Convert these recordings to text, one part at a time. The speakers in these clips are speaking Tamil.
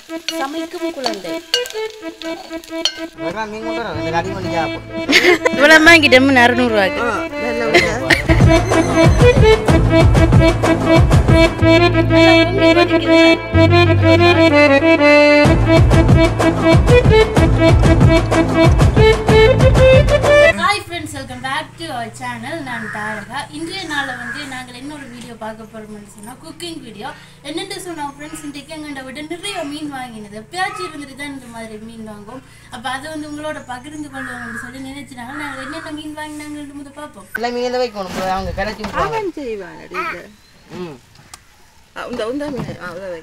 சமைக்கும் குழந்தை வெறும் மீன் கொண்டு வரோம் இந்த அடி பண்ணி சாப்பிடும் இவ்வளோ வாங்கிட்டோம் அறுநூறுவாக்கு ஆ நல்ல உள்ள hi friends welcome back to our channel நான் தாரகா இன்றைய நாளில் வந்து நாங்கள் இன்னொரு வீடியோ பார்க்க போகிறோம்னு சொன்னால் குக்கிங் வீடியோ என்னென்னு சொன்னோம் ஃப்ரெண்ட்ஸ் இன்றைக்கு எங்கள்கிட்ட விட நிறைய மீன் வாங்கினது எப்பயாச்சும் இருந்துட்டு தான் இந்த மாதிரி மீன் வாங்குவோம் அப்போ அதை வந்து உங்களோட பகிர்ந்து கொள்வோம்னு சொல்லி நினைச்சினாங்க நாங்கள் என்னென்ன மீன் வாங்கினாங்கன்னு முதல் பார்ப்போம் இல்லை மீன் வைக்கணும் bro. அவங்க கிடைச்சி விட்டுருவாங்க. அவன் செய்வான் அடியில் ம் உந்த உந்த மீன் ஆ உத வை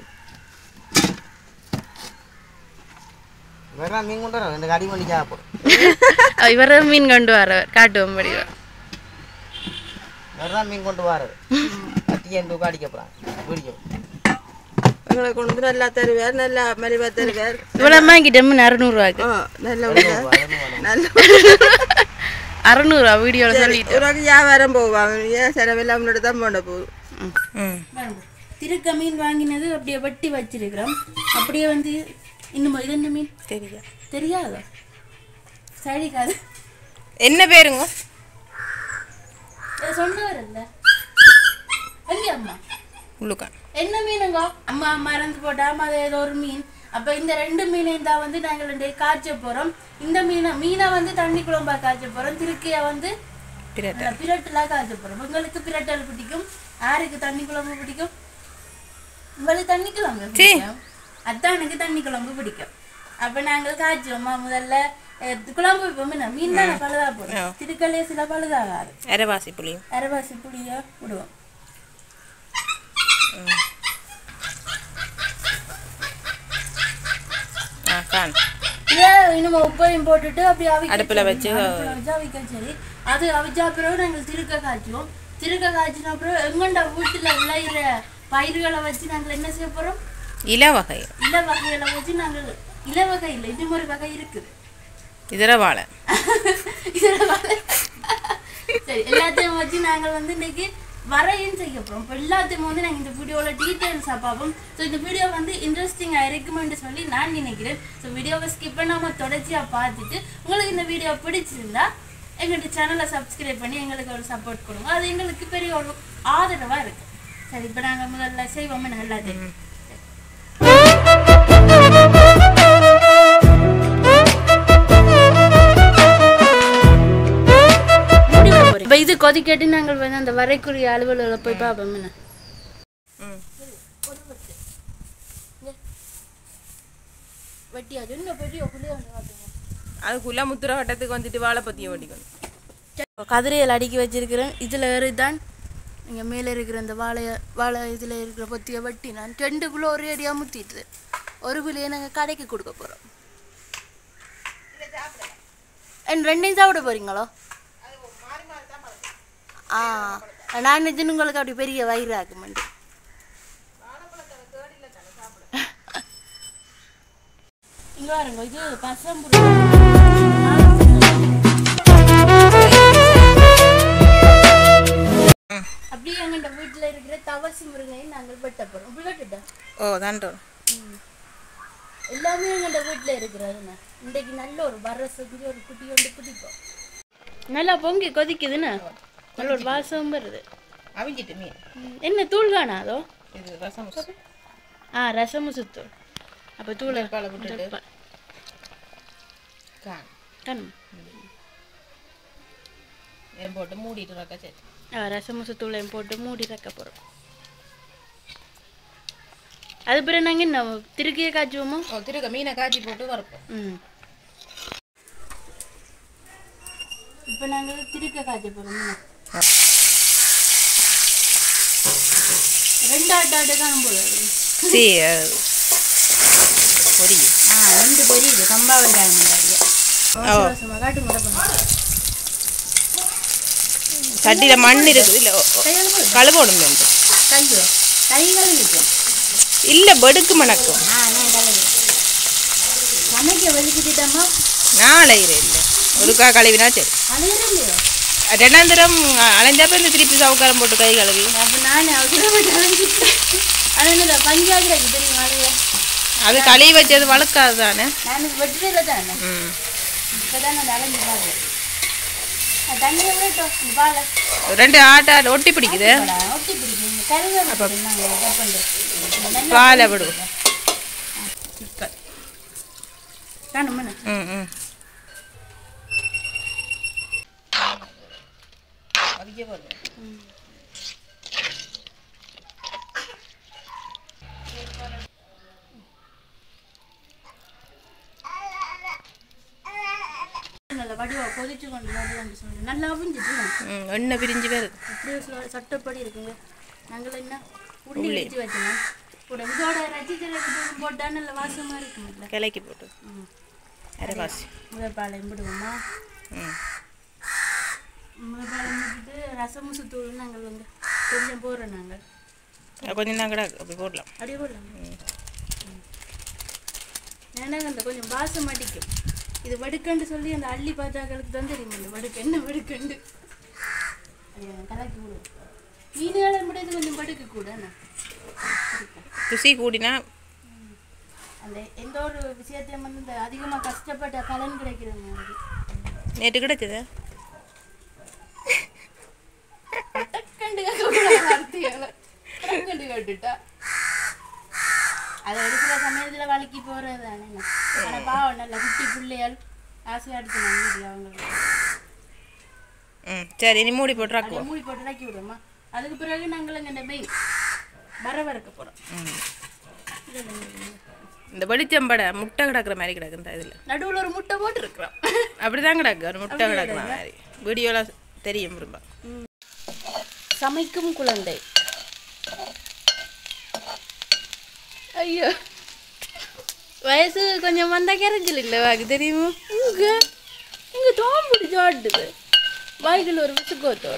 வெறும் மீன் கொண்டு வரோம் இந்த அடி பண்ணி சாப்பிடும் இவர மீன் கொண்டு வரவர் காட்டுவோம் படிவா வெறும் மீன் கொண்டு வர்றது கத்தி என் தூக்கம் அடிக்க போகிறாங்க பிடிக்கும் எங்களை கொண்டு வந்து நல்லா தருவார் நல்லா மலிவா தருவார் இவ்வளோ வாங்கிட்டோம் அறுநூறுவாக்கு ஆ நல்ல உள்ள நல்ல அறுநூறுவா வீடியோவில் சொல்லிட்டு உனக்கு வியாபாரம் போவான் ஏன் செலவில்லை அவனோட தான் போன போகுது பாருங்க திருக்க மீன் வாங்கினது அப்படியே வெட்டி வச்சிருக்கிறோம் அப்படியே வந்து இன்னும் இது என்ன மீன் தெரியா தெரியாதா சரிக்காது என்ன பேருங்க சொன்னவர் இல்ல எங்க அம்மா உள்ளுக்கா என்ன மீனுங்க அம்மா மறந்து போட்டாம அது ஏதோ ஒரு மீன் அப்ப இந்த ரெண்டு மீனையும் தான் வந்து நாங்கள் ரெண்டு காய்ச்ச போறோம் இந்த மீனை மீனை வந்து தண்ணி குழம்பா காய்ச்ச போறோம் திருக்கைய வந்து பிரட்டலா காய்ச்ச போறோம் உங்களுக்கு பிரட்டல் பிடிக்கும் யாருக்கு தண்ணி குழம்பு பிடிக்கும் உங்களுக்கு தண்ணி குழம்பு பிடிக்கும் அதான் எனக்கு தண்ணி குழம்பு பிடிக்கும் அப்ப நாங்கள் காய்ச்சுவோம்மா முதல்ல அஹ், குழம்பு வைப்போம் என்ன மீன் தானே பழுதா போடும் திருக்கல்லே சில பழுதாகாது அரைவாசி புளியும் அரைவாசி புளிய விடுவோம் ஆ கான் இதை இன்னும் உப்பையும் போட்டுட்டு அப்படி அவிக்க அடுப்புல சரி. வச்சு, அடுப்புல வச்சு அவிக்க சரி அது அவிச்சா பிறகு நாங்கள் திருக்க காய்ச்சுவோம் திருக்க காய்ச்சின அப்புறம் எங்கண்ட வீட்டுல விளையிற பயிர்களை வச்சு நாங்கள் என்ன செய்ய போறோம் இல வகை இல வகைகளை வச்சு நாங்கள் இல வகை இல்லை இன்னும் ஒரு வகை இருக்குது இதர வாழை இதுல வகை- சரி எல்லாத்தையும் வச்சு நாங்கள் வந்து இன்னைக்கு வரையும் செய்ய போறோம் இப்போ எல்லாத்தையும் வந்து நாங்கள் இந்த வீடியோவில் டீட்டெயில்ஸாக பார்ப்போம் ஸோ இந்த வீடியோ வந்து இன்ட்ரெஸ்டிங்காக இருக்குமென்று சொல்லி நான் நினைக்கிறேன் ஸோ வீடியோவை ஸ்கிப் பண்ணாமல் தொடர்ச்சியாக பார்த்துட்டு உங்களுக்கு இந்த வீடியோ பிடிச்சிருந்தா எங்கள்கிட்ட சேனலை சப்ஸ்கிரைப் பண்ணி எங்களுக்கு ஒரு சப்போர்ட் கொடுங்க அது எங்களுக்கு பெரிய ஒரு ஆதரவாக இருக்கு சரி இப்போ நாங்கள் முதல்ல செய்வோம் எல்லாத்தையும் இப்போ இது கொதிக்கட்டி நாங்கள் வந்து அந்த வரைக்குரிய அலுவலில் போய் பார்ப்போம் என்ன வெட்டியாது இன்னும் பெரிய புளிய ஒன்று காட்டுங்க அதுக்குள்ள முத்துர வட்டத்துக்கு வந்துட்டு வாழை பத்தியும் ஓடிக்கணும் கதிரையில் அடுக்கி வச்சிருக்கிறேன் இதில் தான் இங்கே மேலே இருக்கிற இந்த வாழைய வாழை இதில் இருக்கிற பொத்தியை வெட்டி நான் ரெண்டு கிலோ ஒரே அடியாக முத்திட்டுது ஒரு கிலோ நாங்கள் கடைக்கு கொடுக்க போகிறோம் என் ரெண்டையும் சாப்பிட போறீங்களோ ஆ நான் நிஜம் உங்களுக்கு அப்படி பெரிய வயிறு ஆகுமெண்டு இங்க பாருங்க இது பசம்புரி அப்படியே எங்கள்ட வீட்டுல இருக்கிற தவசி முருங்கையை நாங்கள் வெட்ட போறோம் இப்படி வெட்டுட்டோம் ஓ தாண்டோம் எல்லாமே எங்கள்ட வீட்டுல இருக்கிறதுண்ணா இன்றைக்கு நல்ல ஒரு வர செஞ்சு ஒரு குட்டி ஒன்று பிடிப்போம் நல்லா பொங்கி கொதிக்குதுண்ணா நல்ல ஒரு வாசம் வருது அவிஞ்சிட்டு மீன் ம், என்ன தூள் காணாதோ இது ரசம் ஆ ரசமுசு தூள் அப்போ தூளை பாலை விட்டுட்டு. கான் கண் என் போட்டு மூடிட்டு ரக்க சரி ஆ ரசமுசு தூளையும் போட்டு மூடி வைக்க போகிறோம் அது பிறகு நாங்கள் என்ன திருக்கியே காய்ச்சுவோமோ ஓ திருக்க மீனை காய்ச்சி போட்டு வறுப்போம் ம் இப்போ நாங்கள் திருக்க காய்ச்ச போகிறோம் ரெண்டு ஆட்டு ஆட்டு காணும் போல சரி பொரியல் ஆ ரெண்டு பொரியுது கம்பா வெங்காயம் வெங்காயம் அவசரமாக காட்டு முறை சட்டியில் மண் இருக்குது இல்லை கையால் போடு கழுவோடும் ரெண்டு கையோ கை கழுவிக்கும் இல்லை படுக்கு மணக்கும் ஆ நான் கழுவி சமைக்க வெளிக்கிட்டோமா நாளை இல்லை ஒருக்கா கழுவினா சரி கழுவிட இல்லையோ ரெண்டாம் தரம் அலைஞ்சப்ப இந்த திருப்பி சவுக்காரம் போட்டு கை கழுவி அப்போ நான் அவசரமாக கழுவிட்டு அது என்ன பஞ்சாகிராக்கு தெரியும் அழுவ அது களி வச்சது வளர்க்காது தானே நான் வெட்டுறதுல தானே ம் இப்போதான் நான் அலைஞ்சு பார்க்குறேன் தண்ணியை விடட்டும் இந்த பாலை ரெண்டு ஆட்டா ஒட்டி பிடிக்குது ஒட்டி பிடிக்கும் கருவேப்பிலை நாங்கள் கட் பண்ணுறோம் பாலை விடு சிக்கன் காணும் ம் ம் அதுக்கே பாருங்க நல்ல வடிவா கொதிச்சு கொண்டு வருவாங்க சொல்லுங்க நல்லா அவிஞ்சிட்டு ம் எண்ணெய் பிரிஞ்சு வருது அப்படியே சொல்ல- சட்டப்படி இருக்குங்க நாங்கள் என்ன உள்ளி வச்சு வச்சோம் கூட இதோட ரசிக்கிற போட்டா நல்ல வாசமா இருக்கும்ல கிளைக்கு போட்டு அரைவாசி முதல் பாலையும் விடுவோமா ம் முதல் பாலையும் விட்டுட்டு ரசமுசு தூள் நாங்கள் வந்து கொஞ்சம் போடுறோம் நாங்கள் அது கொஞ்சம் தான் கிடக்கு அப்படி போடலாம் அப்படியே போடலாம் ஏன்னாங்க அந்த கொஞ்சம் வாசம் அடிக்கும் இது வடுக்கண்டு சொல்லி அந்த அள்ளி பாத்தாக்களுக்கு தான் தெரியும் இந்த வடுக்கு என்ன வடுக்கண்டு அது கலக்கி விடுவோம் மீன்களை விட இது கொஞ்சம் வடுக்கு கூட என்ன? ருசி கூடினா அந்த எந்த ஒரு விஷயத்தையும் வந்து இந்த அதிகமாக கஷ்டப்பட்ட பலன் கிடைக்கிற மாதிரி நேற்று கிடைச்சது டக்கண்டு கேட்கக்கூடாது வார்த்தைகளை. டக்கண்டு கேட்டுட்டா அது ஒரு சில சமயத்தில் வலிக்கு போகிறது தானே ஆனால் பாவம் நல்ல குட்டி பிள்ளைகள் ஆசையாக எடுத்து நம்பி அவங்களுக்கு ம் சரி இனி மூடி போட்டு அப்படியே ராக்குவோம் மூடி போட்டு இறக்கி விடுவோமா அதுக்கு பிறகு நாங்கள் இங்கே இந்த மெயின் வர வரக்க போகிறோம் ம் இந்த வெளிச்சம்படை முட்டை கிடக்குற மாதிரி கிடக்கு இந்த இதில் நடுவில் ஒரு முட்டை போட்டு இருக்கிறோம் அப்படிதான் கிடக்கு ஒரு முட்டை கிடக்குற மாதிரி வீடியோவில் தெரியும் ரொம்ப சமைக்கும் குழந்தை ஐயோ வயசு கொஞ்சம் வந்தா கரைஞ்சல் இல்லை வாக்கு தெரியுமா இங்க இங்க தோம் பிடிச்சி ஆடுது வாய்கள் ஒரு விசுக்கோத்தோட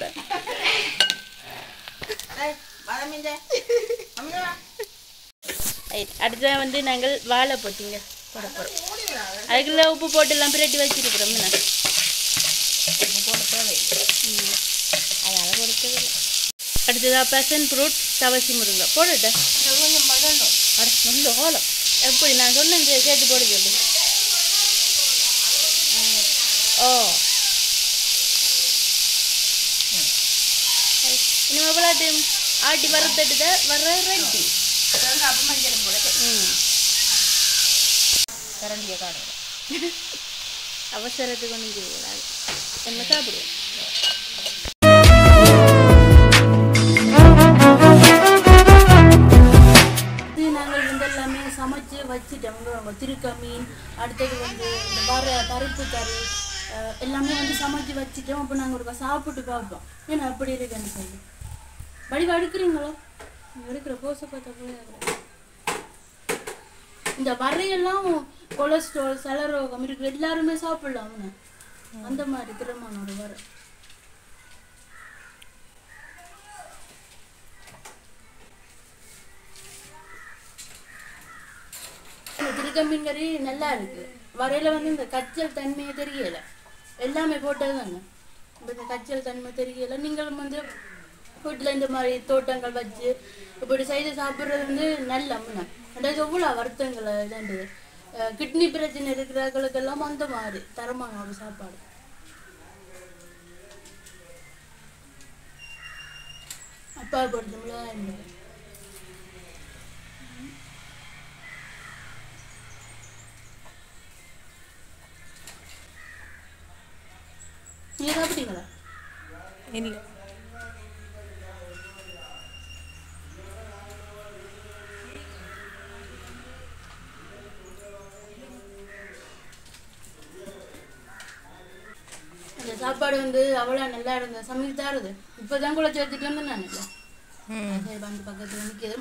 அடுத்த வந்து நாங்கள் வாழை போட்டிங்க போட போகிறோம் அதுக்குள்ள உப்பு போட்டு எல்லாம் பிரட்டி வச்சிருக்கிறோம் என்ன அதனால் கொடுத்தது அடுத்ததா பெசன் ஃப்ரூட் தவசி முருங்கை போட்டுட்ட அட நல்ல ஓலம் எப்படி நான் சொன்னேன் சே- சேர்த்து போட சொல்லு ஓ இனிமே எவ்வளோ ஆட்டி வறுத்தெடுத்த வர ரெடி ம் கரண்டியை காணும் அவசரத்துக்கு ஒன்றும் செய்யக்கூடாது என்ன சாப்பிடுவோம் இது நாங்கள் வந்து எல்லாமே சமைச்சு வச்சுட்டோம் நம்ம திருக்க மீன் அடுத்தது வந்து இந்த வர பருப்பு கறி அஹ், எல்லாமே வந்து சமைச்சு வச்சுட்டோம் அப்போ நாங்கள் ஒரு சாப்பிட்டு பார்ப்போம் ஏன்னா அப்படி இருக்குன்னு சொல்லி வடிவா எடுக்கிறீங்களோ நீங்க எடுக்கிற போசை பார்த்தா போல இருக்கு. இந்த வரையெல்லாம் கொலஸ்ட்ரால் சலரோகம் இருக்கு எல்லாருமே சாப்பிடலாம்னு அந்த மாதிரி திறமான ஒரு வரை இந்த திருக்கம்பீன் கறி நல்லா இருக்கு வரையில வந்து இந்த கச்சல் தன்மையே தெரியல எல்லாமே போட்டது தானே இப்ப இந்த கச்சல் தன்மை தெரியல நீங்களும் வந்து வீட்டில் இந்த மாதிரி தோட்டங்கள் வச்சு இப்படி செய்து சாப்பிட்றது வந்து நல்ல முன்ன ரெண்டாவது எவ்வளோ வருத்தங்களை இதாண்டது கிட்னி பிரச்சனை இருக்கிறவங்களுக்கெல்லாம் அந்த மாதிரி தரமான ஒரு சாப்பாடு அப்பா பொறுத்தவரை இருந்தது நீங்க சாப்பிட்டீங்களா இல்லை அந்த சாப்பாடு வந்து அவ்வளோ நல்லா இருந்தது சமைச்சு இருது இப்போ தான் கூட சேர்த்துட்டு வந்து நான் இல்லை ம் சரி வந்து பக்கத்தில் நிற்கிது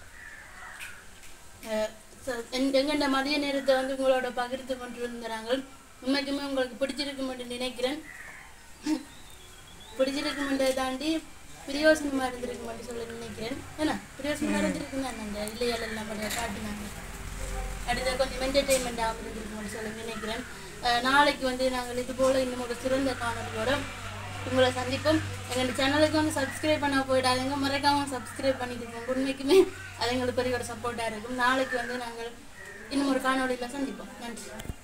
எங்கண்ட மதிய நேரத்தை வந்து உங்களோட பகிர்ந்து கொண்டு இருந்தாங்க உண்மைக்குமே உங்களுக்கு பிடிச்சிருக்கும் என்று நினைக்கிறேன் பிடிச்சிருக்குமென்றதை தாண்டி பிரியோசனமாக இருந்திருக்குமென்று சொல்ல நினைக்கிறேன் ஏன்னா பிரியோசனமாக இருந்திருக்குன்னு அந்த இல்லையால் எல்லாம் பண்ண காட்டினாங்க அடுத்து கொஞ்சம் என்டர்டெயின்மெண்ட்டாக இருந்திருக்குமென்று சொல்ல நினைக்கிறேன் அஹ் நாளைக்கு வந்து நாங்கள் இது போல் இன்னும் ஒரு சிறந்த காணொலியோட உங்களை சந்திப்போம் எங்கள் சேனலுக்கு வந்து சப்ஸ்கிரைப் பண்ண போயிடாதீங்க மறக்காமல் சப்ஸ்கிரைப் பண்ணிட்டு போங்க உண்மைக்குமே அது எங்களுக்கு பெரிய ஒரு சப்போர்ட்டாக இருக்கும் நாளைக்கு வந்து நாங்கள் இன்னும் ஒரு காணொளியில சந்திப்போம் நன்றி